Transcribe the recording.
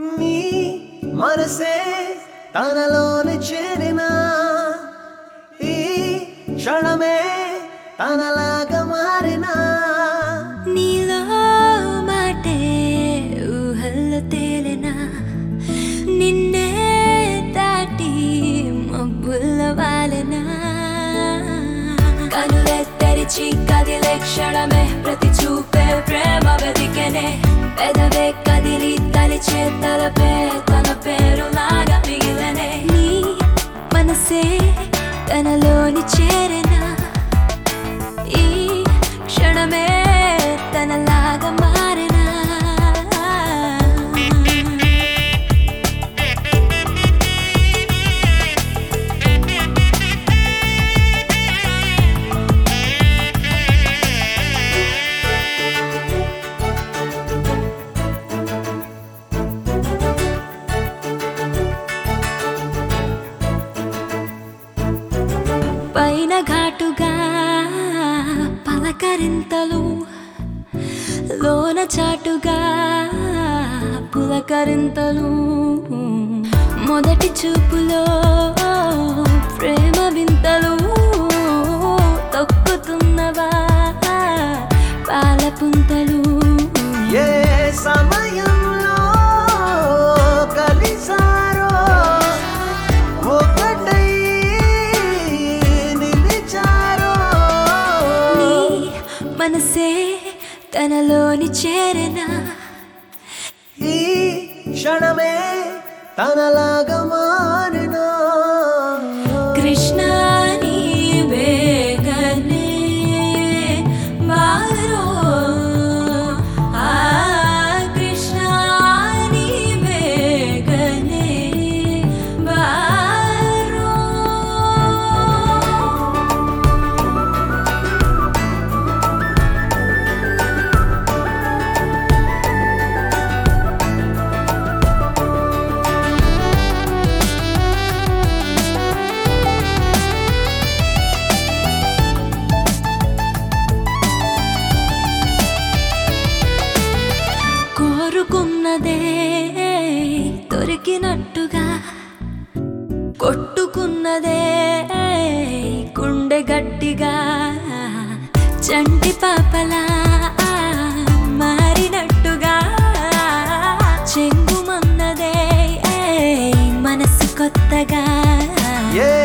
నీ మనసే తనలోని చేరిన ఈ క్షణమే తనలాగా మారినా నీలో మాటే ఊహల్లో తేలినా నిన్నే దాటి మబ్బుల్లో వాలినా కనులే తెరిచి కదిలే క్షణమే ప్రతి చూపే ప్రేమ వెతికెనే పెదవే కదిలి తలిచే తలపే తన పేరు లాగా మిగిలనే నీ మనసే తనలోని చేరినా ఈ క్షణమే తనలాగా మారినా పైన ఘాటుగా పలకరింతలు లోన చాటుగా పులకరింతలు మొదటి చూపులో ప్రేమ వింతలు తొక్కుతున్నవా పాల పుంతలు ఏ సమయంలో కలిసారో ఒకటై నిలిచారో నీ మనసే తనలోని చేరినా ఈ క్షణమే తనలాగా మారినా కృష్ణ నీ వేగనే మారో ఆ కృష్ణ నీ వేగనే మారో కోరుకున్నదే దొరికినట్టుగా కొట్టుకున్నదే గుండె గట్టిగా చంటి పాపలా మారినట్టుగా చెంగుమన్నదే మనసు కొత్తగా ఏ